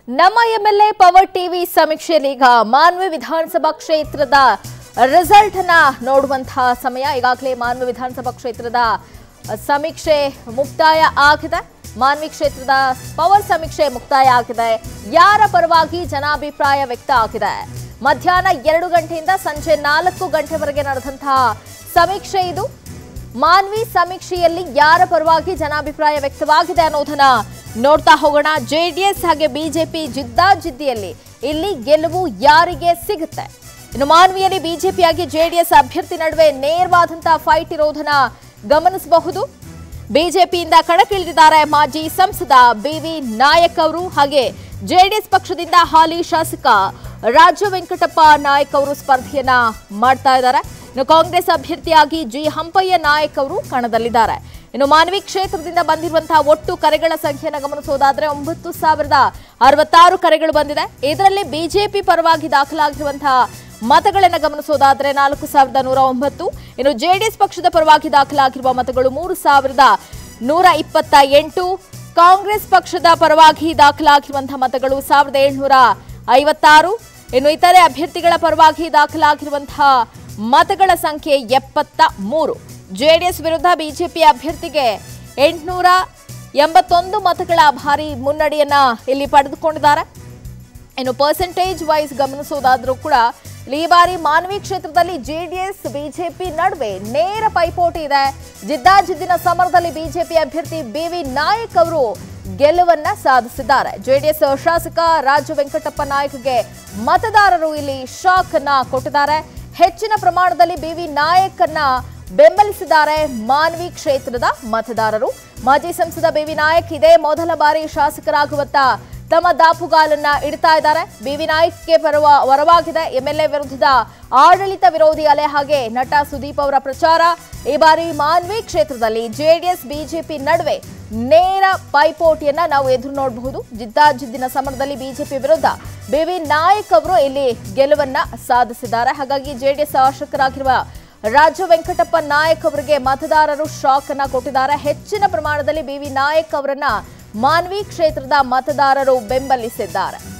ನಮ್ಮ MLA power TV ಸಮೀಕ್ಷೆಯಲ್ಲಿ ಈಗ ಮಾನ್ವಿ ವಿಧಾನಸಭಾ ಕ್ಷೇತ್ರದ ರಿಸಲ್ಟ್ ಅನ್ನ ನೋಡುವಂತಹ ಸಮಯ ಈಗಾಗಲೇ ಮಾನ್ವಿ ವಿಧಾನಸಭಾ ಕ್ಷೇತ್ರದ ಸಮೀಕ್ಷೆ ಮುಕ್ತಾಯ ಆಗಿದೆ ಮಾನ್ವಿ ಕ್ಷೇತ್ರದ ಪವರ್ ಸಮೀಕ್ಷೆ ಮುಕ್ತಾಯ ಆಗಿದೆ ಯಾರ ಪರವಾಗಿ ಜನಾಭಿಪ್ರಾಯ ವ್ಯಕ್ತ ಆಗಿದೆ ಮಧ್ಯಾಹ್ನ ಎರಡು ಗಂಟೆಯಿಂದ ಸಂಜೆ ನಾಲ್ಕು ಗಂಟೆವರೆಗೆ ನಡೆದಂತಹ ಸಮೀಕ್ಷೆ ಇದು ಮಾನ್ವಿ ಸಮೀಕ್ಷೆಯಲ್ಲಿ ಯಾರ ಪರವಾಗಿ ಜನಾಭಿಪ್ರಾಯ ವ್ಯಕ್ತವಾಗಿದೆ ಅನ್ನೋದನ್ನ ನೋಡ್ತಾ ಹೋಗೋಣ ಜೆಡಿಎಸ್ ಹಾಗೆ ಬಿಜೆಪಿ ಜಿದ್ದಾಜಿದ್ದಿಯಲ್ಲಿ ಇಲ್ಲಿ ಗೆಲುವು ಯಾರಿಗೆ ಸಿಗುತ್ತೆ ಇನ್ನು ಮಾನ್ವಿಯಲ್ಲಿ ಬಿಜೆಪಿಯಾಗಿ ಜೆಡಿಎಸ್ ಅಭ್ಯರ್ಥಿ ನಡುವೆ ನೇರವಾದಂತಹ ಫೈಟ್ ಇರೋದನ್ನ ಗಮನಿಸಬಹುದು ಬಿಜೆಪಿಯಿಂದ ಕಣಕ್ಕಿಳಿದಿದ್ದಾರೆ ಮಾಜಿ ಸಂಸದ ಬಿವಿ ನಾಯಕ್ ಅವರು ಹಾಗೆ ಜೆಡಿಎಸ್ ಪಕ್ಷದಿಂದ ಹಾಲಿ ಶಾಸಕ ರಾಜ ವೆಂಕಟಪ್ಪ ನಾಯಕ್ ಅವರು ಸ್ಪರ್ಧೆಯನ್ನ ಮಾಡ್ತಾ ಇದ್ದಾರೆ ಇನ್ನು ಕಾಂಗ್ರೆಸ್ ಅಭ್ಯರ್ಥಿಯಾಗಿ ಜಿ ಹಂಪಯ್ಯ ನಾಯಕ್ ಅವರು ಕಣದಲ್ಲಿದ್ದಾರೆ ಇನ್ನು ಮಾನವಿ ಕ್ಷೇತ್ರದಿಂದ ಬಂದಿರುವಂತಹ ಒಟ್ಟು ಕರೆಗಳ ಸಂಖ್ಯೆಯನ್ನು ಗಮನಿಸೋದಾದ್ರೆ ಒಂಬತ್ತು ಸಾವಿರದ ಅರವತ್ತಾರು ಕರೆಗಳು ಬಂದಿದೆ ಇದರಲ್ಲಿ ಬಿಜೆಪಿ ಪರವಾಗಿ ದಾಖಲಾಗಿರುವಂತಹ ಮತಗಳನ್ನು ಗಮನಿಸೋದಾದ್ರೆ ನಾಲ್ಕು ಸಾವಿರದ ನೂರ ಒಂಬತ್ತು ಇನ್ನು ಜೆಡಿಎಸ್ ಪಕ್ಷದ ಪರವಾಗಿ ದಾಖಲಾಗಿರುವ ಮತಗಳು ಮೂರು ಸಾವಿರದ ನೂರ ಇಪ್ಪತ್ತ ಎಂಟು ಕಾಂಗ್ರೆಸ್ ಪಕ್ಷದ ಪರವಾಗಿ ದಾಖಲಾಗಿರುವಂತಹ ಮತಗಳು ಸಾವಿರದ ಏಳ್ನೂರ ಐವತ್ತಾರು ಇನ್ನು ಇತರೆ ಅಭ್ಯರ್ಥಿಗಳ ಪರವಾಗಿ ದಾಖಲಾಗಿರುವಂತಹ ಮತಗಳ ಸಂಖ್ಯೆ ಎಪ್ಪತ್ತ ಮೂರು ಜೆಡಿಎಸ್ ವಿರುದ್ಧ ಬಿಜೆಪಿ ಅಭ್ಯರ್ಥಿಗೆ ಎಂಟುನೂರ ಎಂಬತ್ತೊಂದು ಮತಗಳ ಭಾರಿ ಮುನ್ನಡೆಯನ್ನ ಇಲ್ಲಿ ಪಡೆದುಕೊಂಡಿದ್ದಾರೆ ಇನ್ನು ಪರ್ಸೆಂಟೇಜ್ ವೈಸ್ ಗಮನಿಸೋದಾದ್ರೂ ಕೂಡ ಈ ಬಾರಿ ಮಾನವಿ ಕ್ಷೇತ್ರದಲ್ಲಿ ಜೆಡಿಎಸ್ ಬಿಜೆಪಿ ನಡುವೆ ನೇರ ಪೈಪೋಟಿ ಇದೆ ಜಿದ್ದಾಜಿದ್ದಿನ ಸಮರದಲ್ಲಿ ಬಿಜೆಪಿ ಅಭ್ಯರ್ಥಿ ಬಿವಿ ನಾಯಕ್ ಅವರು ಗೆಲುವನ್ನ ಸಾಧಿಸಿದ್ದಾರೆ ಜೆಡಿಎಸ್ ಶಾಸಕ ರಾಜು ವೆಂಕಟಪ್ಪ ನಾಯಕ್ಗೆ ಮತದಾರರು ಇಲ್ಲಿ ಶಾಕ್ ಅನ್ನ ಕೊಟ್ಟಿದ್ದಾರೆ ಹೆಚ್ಚಿನ ಪ್ರಮಾಣದಲ್ಲಿ ಬಿವಿ ನಾಯಕನ್ನ ಬೆಂಬಲಿಸಿದ್ದಾರೆ ಮಾನ್ವಿ ಕ್ಷೇತ್ರದ ಮತದಾರರು ಮಾಜಿ ಸಂಸದ ಬಿವಿ ನಾಯಕ್ ಇದೇ ಮೊದಲ ಬಾರಿ ಶಾಸಕರಾಗುವತ್ತ ತಮ್ಮ ದಾಪುಗಾಲನ್ನ ಇಡ್ತಾ ಇದ್ದಾರೆ ಬಿವಿ ನಾಯಕ್ಗೆ ಪರವ ವರವಾಗಿದೆ ಎಂಎಲ್ಎ ವಿರುದ್ಧದ ಆಡಳಿತ ವಿರೋಧಿ ಅಲೆ ಹಾಗೆ ನಟ ಸುದೀಪ್ ಅವರ ಪ್ರಚಾರ ಈ ಬಾರಿ ಮಾನ್ವಿ ಕ್ಷೇತ್ರದಲ್ಲಿ ಜೆಡಿಎಸ್ ಬಿಜೆಪಿ ನಡುವೆ ನೇರ ಪೈಪೋಟಿಯನ್ನ ನಾವು ಎದುರು ನೋಡಬಹುದು ಜಿದ್ದಾಜಿದ್ದಿನ ಸಮರದಲ್ಲಿ ಬಿಜೆಪಿ ವಿರುದ್ಧ ಬಿವಿ ನಾಯಕ್ ಅವರು ಇಲ್ಲಿ ಗೆಲುವನ್ನ ಸಾಧಿಸಿದ್ದಾರೆ ಹಾಗಾಗಿ ಜೆಡಿಎಸ್ ಶಾಸಕರಾಗಿರುವ ರಾಜ ವೆಂಕಟಪ್ಪ ನಾಯಕ್ ಅವರಿಗೆ ಮತದಾರರು ಶಾಕ್ ಅನ್ನ ಕೊಟ್ಟಿದ್ದಾರೆ ಹೆಚ್ಚಿನ ಪ್ರಮಾಣದಲ್ಲಿ ಬಿವಿ ನಾಯಕ್ ಅವರನ್ನ ಮಾನ್ವಿ ಕ್ಷೇತ್ರದ ಮತದಾರರು ಬೆಂಬಲಿಸಿದ್ದಾರೆ